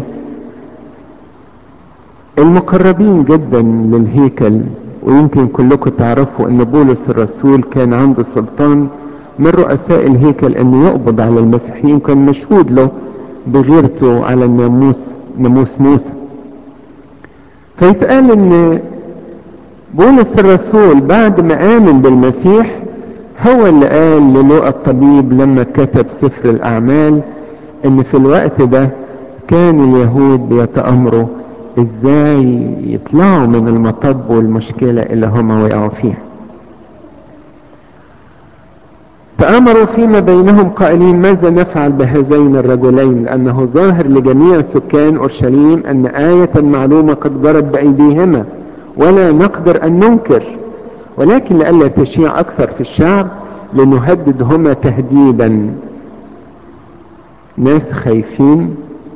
المقربين جدا للهيكل ويمكن كلكم تعرفوا ان بولس الرسول كان عنده سلطان من رؤساء الهيكل انه يقبض على المسيحيين كان مشهود له بغيرته على الناموس ناموس موسى فيتقال ان بولس الرسول بعد ما امن بالمسيح هو اللي قال للوقا الطبيب لما كتب سفر الاعمال ان في الوقت ده كان اليهود بيتامروا ازاي يطلعوا من المطب والمشكلة اللي هم وقعوا فيها تآمروا فيما بينهم قائلين ماذا نفعل بهذين الرجلين لأنه ظاهر لجميع سكان أورشليم أن آية معلومة قد جرت بأيديهما ولا نقدر أن ننكر ولكن لئلا تشيع أكثر في الشعب لنهددهما تهديدا ناس خايفين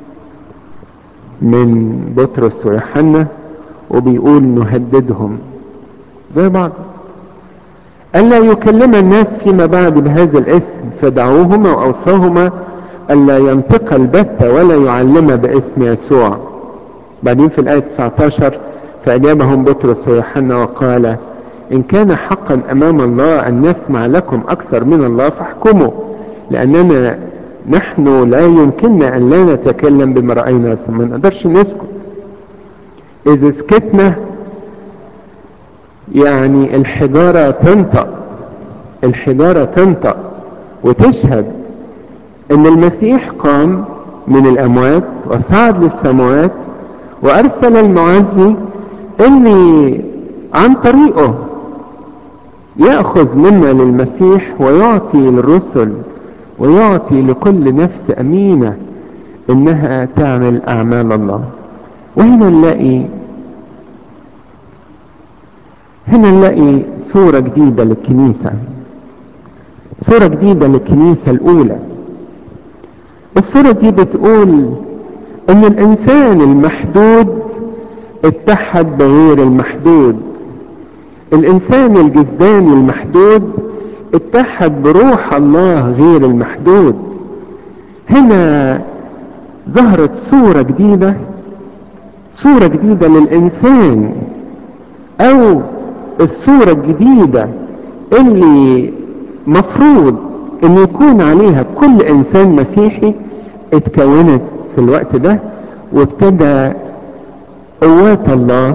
من بطرس ويوحنا وبيقول نهددهم زي بعض ألا يكلم الناس فيما بعد بهذا الاسم فدعوهما وأوصاهما ألا ينطق البتة ولا يعلم باسم يسوع بعدين في الآية 19 فأجابهم بطرس ويوحنا وقال إن كان حقا أمام الله أن نسمع لكم أكثر من الله فاحكموا لأننا نحن لا يمكننا أن لا نتكلم بما رأينا ما نقدرش نسكت إذا سكتنا يعني الحجارة تنطق الحجارة تنطق وتشهد ان المسيح قام من الاموات وصعد للسماوات وارسل المعزي اللي عن طريقه يأخذ منا للمسيح ويعطي للرسل ويعطي لكل نفس امينة انها تعمل اعمال الله وهنا نلاقي هنا نلاقي صورة جديدة للكنيسة صورة جديدة للكنيسة الأولى الصورة دي بتقول إن الإنسان المحدود اتحد بغير المحدود الإنسان الجسداني المحدود اتحد بروح الله غير المحدود هنا ظهرت صورة جديدة صورة جديدة للإنسان أو الصورة الجديدة اللي مفروض ان يكون عليها كل انسان مسيحي اتكونت في الوقت ده وابتدى قوات الله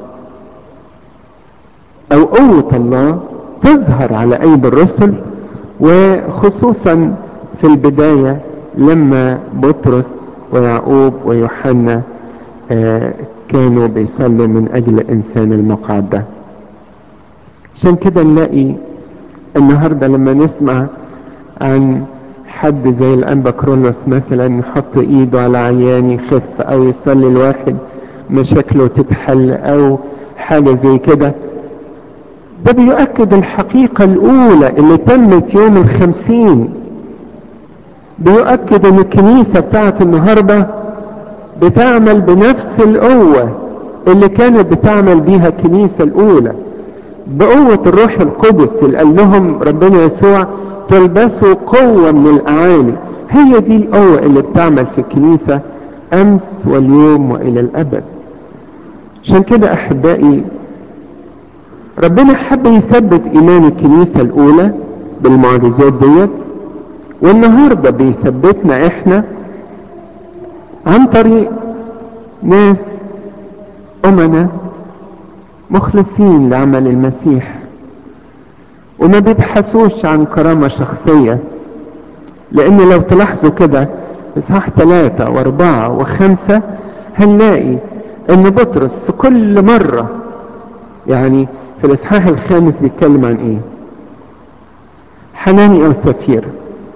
او قوة الله تظهر على ايدي الرسل وخصوصا في البداية لما بطرس ويعقوب ويوحنا آه كانوا بيصلوا من اجل الانسان المقعد ده عشان كده نلاقي النهاردة لما نسمع عن حد زي الانبا كرولوس مثلا يحط ايده على عيان يخف او يصلي الواحد مشاكله تتحل او حاجة زي كده ده بيؤكد الحقيقة الاولى اللي تمت يوم الخمسين بيؤكد ان الكنيسة بتاعت النهاردة بتعمل بنفس القوة اللي كانت بتعمل بيها الكنيسة الاولى بقوة الروح القدس اللي قال لهم ربنا يسوع تلبسوا قوة من الاعالي هي دي القوة اللي بتعمل في الكنيسة امس واليوم والى الابد عشان كده احبائي ربنا حب يثبت ايمان الكنيسة الاولى بالمعجزات ديت والنهاردة بيثبتنا احنا عن طريق ناس امنا مخلصين لعمل المسيح وما بيبحثوش عن كرامة شخصية لان لو تلاحظوا كده اصحاح ثلاثة واربعة وخمسة هنلاقي ان بطرس في كل مرة يعني في الاصحاح الخامس بيتكلم عن ايه حناني او سفير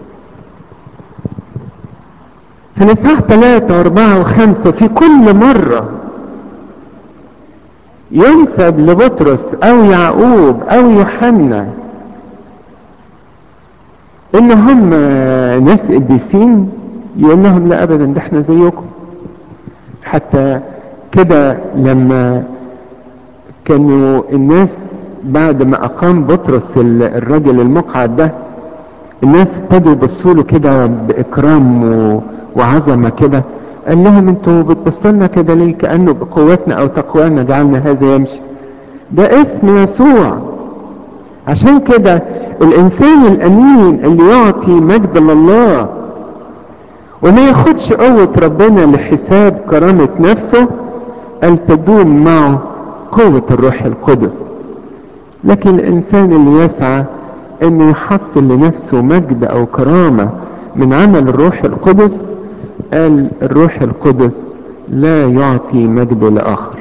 في الاصحاح ثلاثة واربعة وخمسة في كل مرة ينسب لبطرس او يعقوب او يوحنا ان هم ناس قديسين يقول لهم لا ابدا ده احنا زيكم حتى كده لما كانوا الناس بعد ما اقام بطرس الرجل المقعد ده الناس ابتدوا يبصوا له كده باكرام وعظمه كده قال لهم انتوا بتبصوا لنا كده ليه كانه بقوتنا او تقوانا جعلنا هذا يمشي ده اسم يسوع عشان كده الانسان الامين اللي يعطي مجد لله وما ياخدش قوة ربنا لحساب كرامة نفسه قال تدوم معه قوة الروح القدس لكن الانسان اللي يسعى انه يحصل لنفسه مجد او كرامة من عمل الروح القدس قال الروح القدس لا يعطي مجد لاخر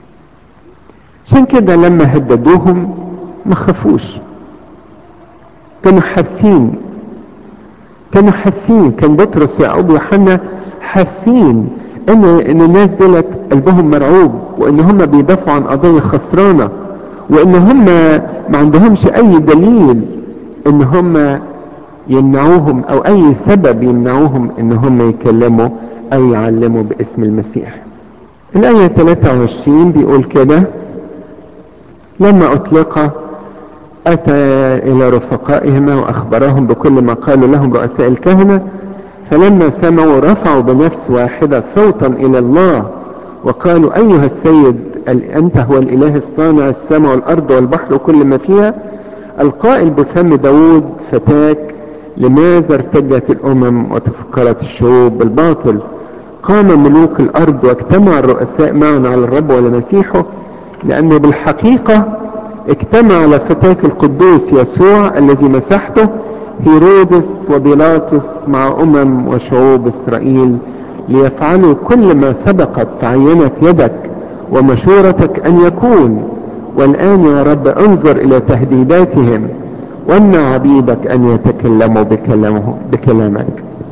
عشان كده لما هددوهم ما خافوش كانوا حاسين كانوا حاسين كان بطرس ويعقوب ويوحنا حاسين ان ان الناس دولت قلبهم مرعوب وان هم بيدافعوا عن قضيه خسرانه وان هم ما عندهمش اي دليل ان هم يمنعوهم او اي سبب يمنعوهم ان هم يكلموا او يعلموا باسم المسيح الايه 23 بيقول كده لما اطلق اتى الى رفقائهما واخبرهم بكل ما قالوا لهم رؤساء الكهنه فلما سمعوا رفعوا بنفس واحده صوتا الى الله وقالوا ايها السيد انت هو الاله الصانع السماء والارض والبحر وكل ما فيها القائل بفم داود فتاك لماذا ارتجت الامم وتفكرت الشعوب بالباطل قام ملوك الارض واجتمع الرؤساء معا على الرب ولمسيحه لانه بالحقيقه اجتمع على فتاك القدوس يسوع الذي مسحته هيرودس وبيلاطس مع امم وشعوب اسرائيل ليفعلوا كل ما سبقت تعينت يدك ومشورتك ان يكون والان يا رب انظر الى تهديداتهم وامنع عبيدك ان يتكلموا بكلامه بكلامك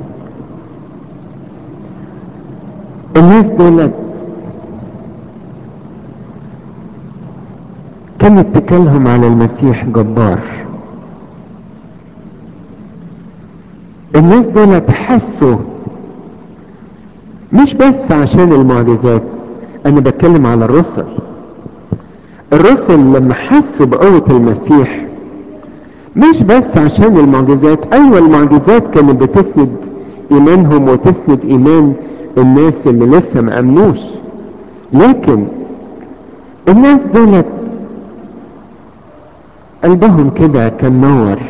الناس دولت كان اتكالهم على المسيح جبار الناس دولت حسوا مش بس عشان المعجزات انا بتكلم على الرسل الرسل لما حسوا بقوة المسيح مش بس عشان المعجزات ايوه المعجزات كانت بتسند ايمانهم وتسند ايمان الناس اللي لسه ما امنوش لكن الناس دولت قلبهم كده كان نور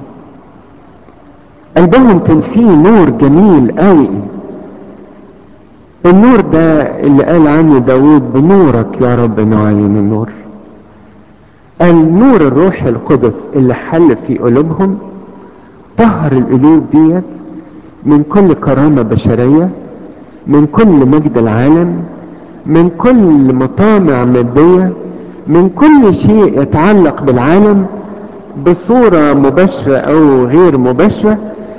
قلبهم كان فيه نور جميل قوي النور ده اللي قال عنه داود بنورك يا رب نعين النور النور الروح القدس اللي حل في قلوبهم طهر القلوب ديت من كل كرامة بشرية من كل مجد العالم من كل مطامع مادية من كل شيء يتعلق بالعالم بصورة مباشرة او غير مباشرة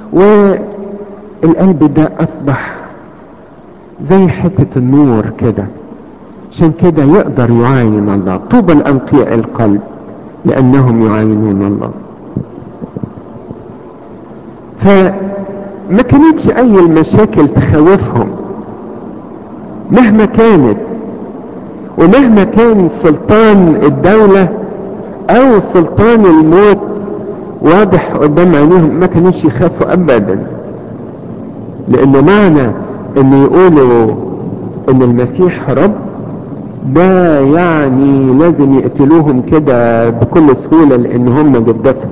والقلب ده اصبح زي حتة النور كده عشان كده يقدر يعاين الله طوبى الانقياء القلب لانهم يعاينون الله فما كانتش اي المشاكل تخوفهم مهما كانت ومهما كان سلطان الدولة او سلطان الموت واضح قدام عينيهم ما كانوش يخافوا ابدا لانه معنى ان يقولوا ان المسيح رب ده يعني لازم يقتلوهم كده بكل سهولة لان هم جدتهم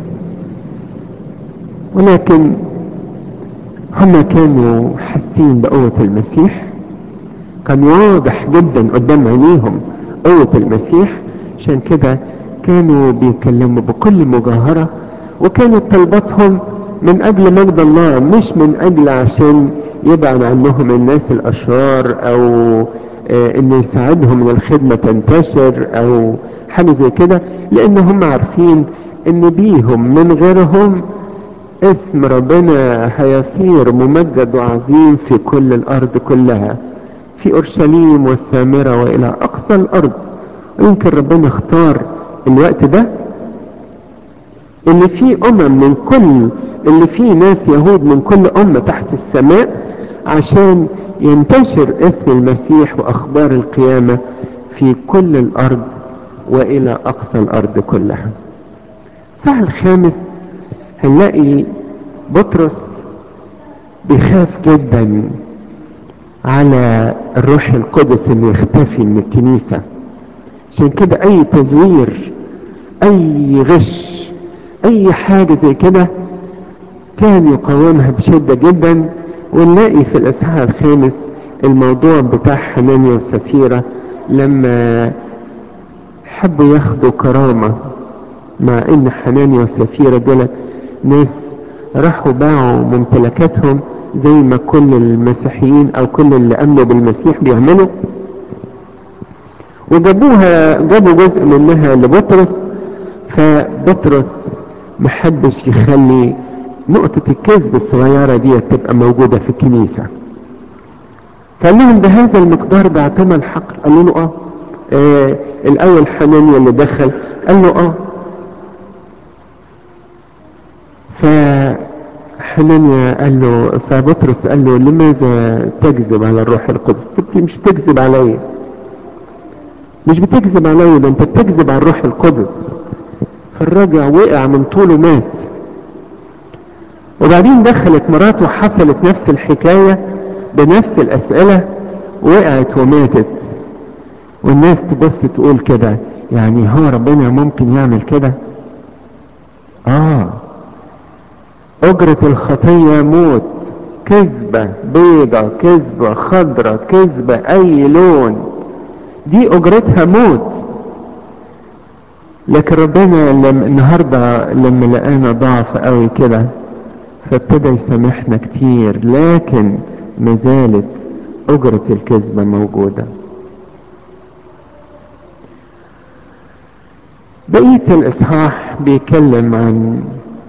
ولكن هم كانوا حاسين بقوة المسيح كان واضح جدا قدام عينيهم قوة المسيح عشان كده كانوا بيتكلموا بكل مجاهرة وكانت طلباتهم من اجل مجد الله مش من اجل عشان يبعد عنهم الناس الاشرار او آه انه يساعدهم ان الخدمة تنتشر او حاجة زي كده لان هم عارفين ان بيهم من غيرهم اسم ربنا هيصير ممجد وعظيم في كل الارض كلها في اورشليم والسامرة والى اقصى الارض يمكن ربنا اختار الوقت ده اللي فيه امم من كل اللي فيه ناس يهود من كل امة تحت السماء عشان ينتشر اسم المسيح واخبار القيامة في كل الارض والى اقصى الارض كلها الصح الخامس هنلاقي بطرس بيخاف جدا على الروح القدس انه يختفي من الكنيسة عشان كده اي تزوير اي غش اي حاجة زي كده كان يقاومها بشدة جدا ونلاقي في الاصحاح الخامس الموضوع بتاع حنانيا وسفيرة لما حبوا ياخدوا كرامة مع ان حنانيا وسفيرة دول ناس راحوا باعوا ممتلكاتهم زي ما كل المسيحيين او كل اللي امنوا بالمسيح بيعملوا وجابوها جابوا جزء منها لبطرس فبطرس محدش يخلي نقطة الكذب الصغيرة دي تبقى موجودة في الكنيسة فقال لهم بهذا المقدار بعتم الحق قالوا له اه, آه الاول حنانيا اللي دخل قال له اه فحنانيا قال له فبطرس قال له لماذا تكذب على الروح القدس انت مش بتكذب عليا مش بتكذب عليا ده انت بتكذب على الروح القدس فالراجل وقع من طوله مات وبعدين دخلت مراته حصلت نفس الحكاية بنفس الأسئلة وقعت وماتت والناس تبص تقول كده يعني هو ربنا ممكن يعمل كده اه اجرة الخطية موت كذبة بيضة كذبة خضرة كذبة اي لون دي اجرتها موت لكن ربنا لما النهاردة لما لقانا ضعف قوي كده فابتدى يسامحنا كتير لكن ما زالت اجرة الكذبة موجودة بقية الاصحاح بيتكلم عن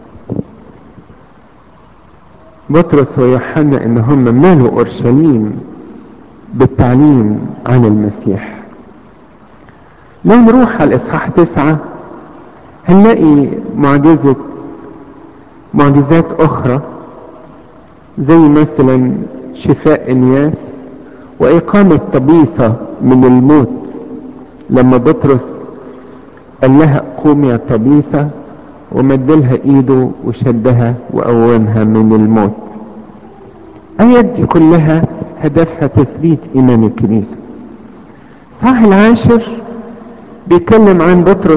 بطرس ويوحنا ان هم مالوا اورشليم بالتعليم عن المسيح لو نروح على الاصحاح تسعة هنلاقي معجزة معجزات اخرى زي مثلا شفاء انياس واقامة طبيسة من الموت لما بطرس قال لها قومي يا طبيسة ومدلها ايده وشدها وقومها من الموت ايات دي كلها هدفها تثبيت ايمان الكنيسة صح العاشر بيتكلم عن بطرس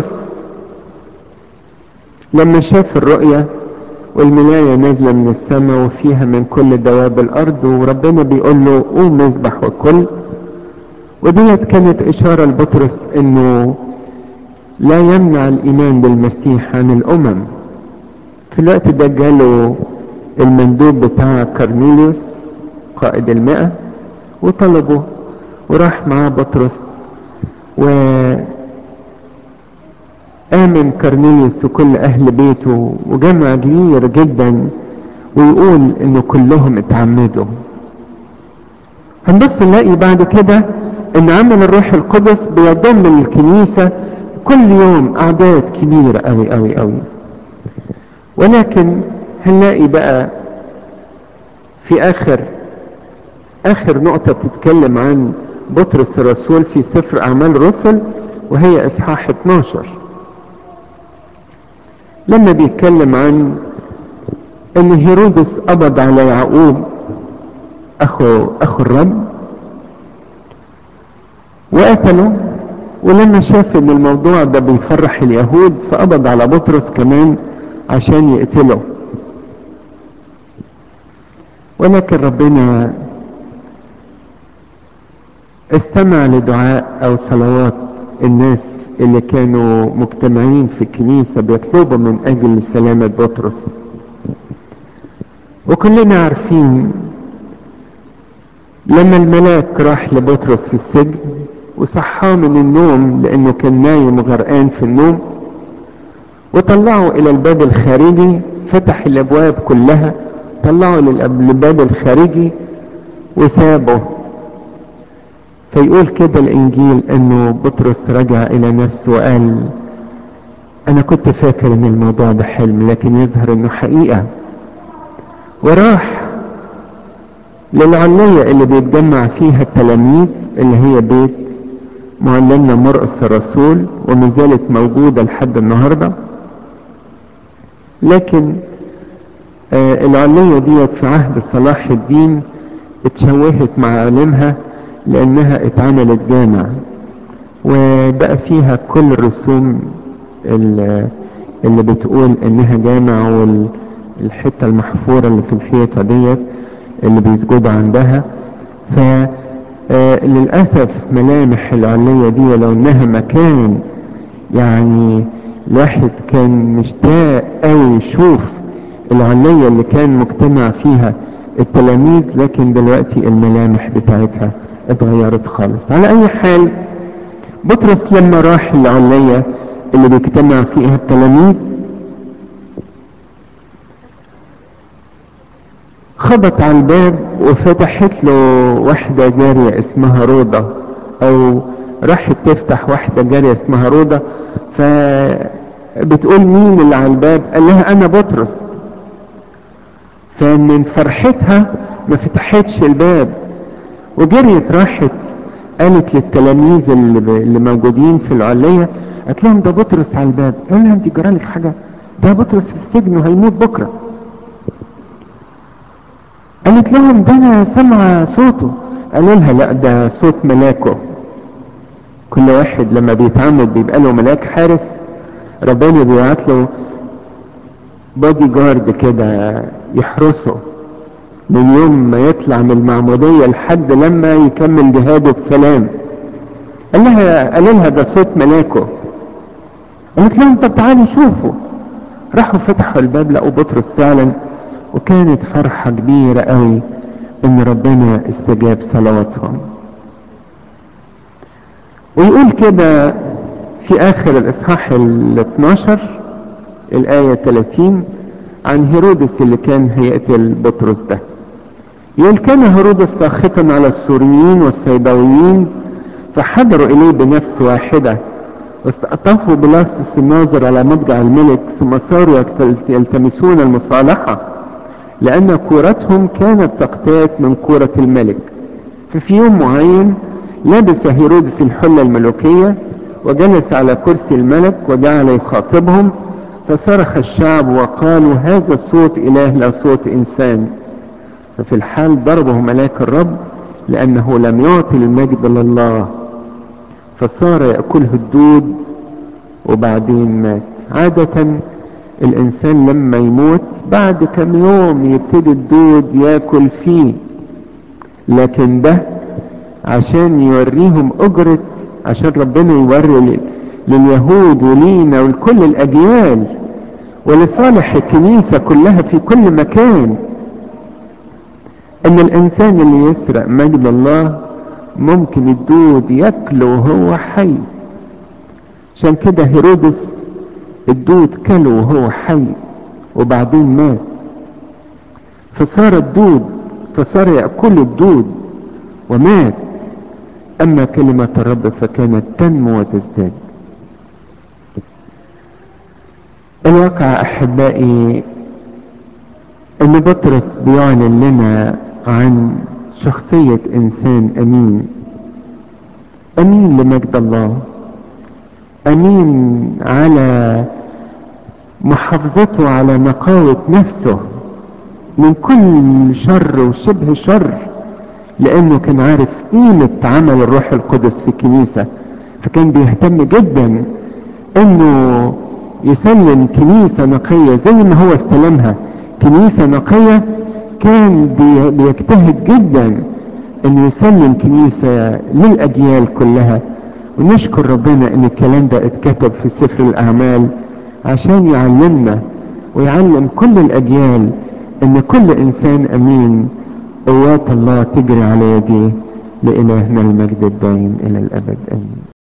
لما شاف الرؤية والملاية نازلة من السماء وفيها من كل دواب الارض وربنا بيقول له قوم اذبح وكل وديت كانت اشارة لبطرس انه لا يمنع الايمان بالمسيح عن الامم في الوقت ده جاله المندوب بتاع كارنيليوس قائد المئة وطلبه وراح معاه بطرس و آمن كارنيليوس وكل أهل بيته وجمع كبير جدا ويقول إنه كلهم اتعمدوا هنبص نلاقي بعد كده إن عمل الروح القدس بيضم الكنيسة كل يوم أعداد كبيرة أوي أوي أوي ولكن هنلاقي بقى في آخر آخر نقطة بتتكلم عن بطرس الرسول في سفر أعمال الرسل وهي إصحاح 12 لما بيتكلم عن ان هيرودس قبض على يعقوب اخو اخو الرب وقتله ولما شاف ان الموضوع ده بيفرح اليهود فقبض على بطرس كمان عشان يقتله ولكن ربنا استمع لدعاء او صلوات الناس اللي كانوا مجتمعين في الكنيسة بيطلبوا من اجل سلامة بطرس وكلنا عارفين لما الملاك راح لبطرس في السجن وصحاه من النوم لانه كان نايم وغرقان في النوم وطلعه الى الباب الخارجي فتح الابواب كلها طلعه للباب الخارجي وسابه فيقول كده الانجيل انه بطرس رجع الى نفسه وقال انا كنت فاكر ان الموضوع ده حلم لكن يظهر انه حقيقة وراح للعلية اللي بيتجمع فيها التلاميذ اللي هي بيت معلمنا مرقس الرسول وما زالت موجودة لحد النهاردة لكن آه العلية ديت في عهد صلاح الدين اتشوهت مع عالمها لانها اتعملت جامع وبقى فيها كل الرسوم اللي بتقول انها جامع والحتة المحفورة اللي في الحيطة ديت اللي بيسجدوا عندها فللأسف ملامح العلية دي لو انها مكان يعني الواحد كان مشتاق قوي يشوف العلية اللي كان مجتمع فيها التلاميذ لكن دلوقتي الملامح بتاعتها اتغيرت خالص على اي حال بطرس لما راح العلية اللي بيجتمع فيها التلاميذ خبط على الباب وفتحت له واحدة جارية اسمها روضة او راحت تفتح واحدة جارية اسمها روضة فبتقول مين اللي على الباب قال لها انا بطرس فمن فرحتها ما فتحتش الباب وجريت راحت قالت للتلاميذ اللي, ب... اللي موجودين في العلية قالت لهم ده بطرس على الباب قال لها انت جرالك حاجة ده بطرس في السجن وهيموت بكرة قالت لهم ده انا سمع صوته قالوا لها لا ده صوت ملاكه كل واحد لما بيتعمد بيبقى له ملاك حارس ربنا بيبعت له بودي جارد كده يحرسه من يوم ما يطلع من المعمودية لحد لما يكمل جهاده بسلام قال لها قال لها ده صوت ملاكه قالت لهم طب تعالوا شوفوا راحوا فتحوا الباب لقوا بطرس فعلا وكانت فرحة كبيرة قوي ان ربنا استجاب صلواتهم ويقول كده في اخر الاصحاح ال 12 الايه 30 عن هيرودس اللي كان هيقتل بطرس ده يقول كان هيرودس ساخطا على السوريين والسيداويين فحضروا اليه بنفس واحده واستأطفوا بلاستس الناظر على مضجع الملك ثم صاروا يلتمسون المصالحة لأن كورتهم كانت تقتات من كورة الملك ففي يوم معين لبس هيرودس الحلة الملوكية وجلس على كرسي الملك وجعل يخاطبهم فصرخ الشعب وقالوا هذا الصوت إله لا صوت إنسان ففي الحال ضربه ملاك الرب لأنه لم يعطي المجد لله فصار يأكله الدود وبعدين مات عادة الإنسان لما يموت بعد كم يوم يبتدي الدود ياكل فيه لكن ده عشان يوريهم أجرة عشان ربنا يوري لليهود ولينا ولكل الأجيال ولصالح الكنيسة كلها في كل مكان ان الانسان اللي يسرق مجد الله ممكن الدود ياكله وهو حي عشان كده هيرودس الدود كله وهو حي وبعدين مات فصار الدود فصار يأكل الدود ومات أما كلمة الرب فكانت تنمو وتزداد الواقع أحبائي ان بطرس بيعلن لنا عن شخصية انسان امين امين لمجد الله امين على محافظته على نقاوة نفسه من كل شر وشبه شر لانه كان عارف قيمة عمل الروح القدس في الكنيسة فكان بيهتم جدا انه يسلم كنيسة نقية زي ما هو استلمها كنيسة نقية كان بيجتهد جدا انه يسلم كنيسة للاجيال كلها ونشكر ربنا ان الكلام ده اتكتب في سفر الاعمال عشان يعلمنا ويعلم كل الاجيال ان كل انسان امين قوات الله تجري على يديه لالهنا المجد الدائم الى الابد امين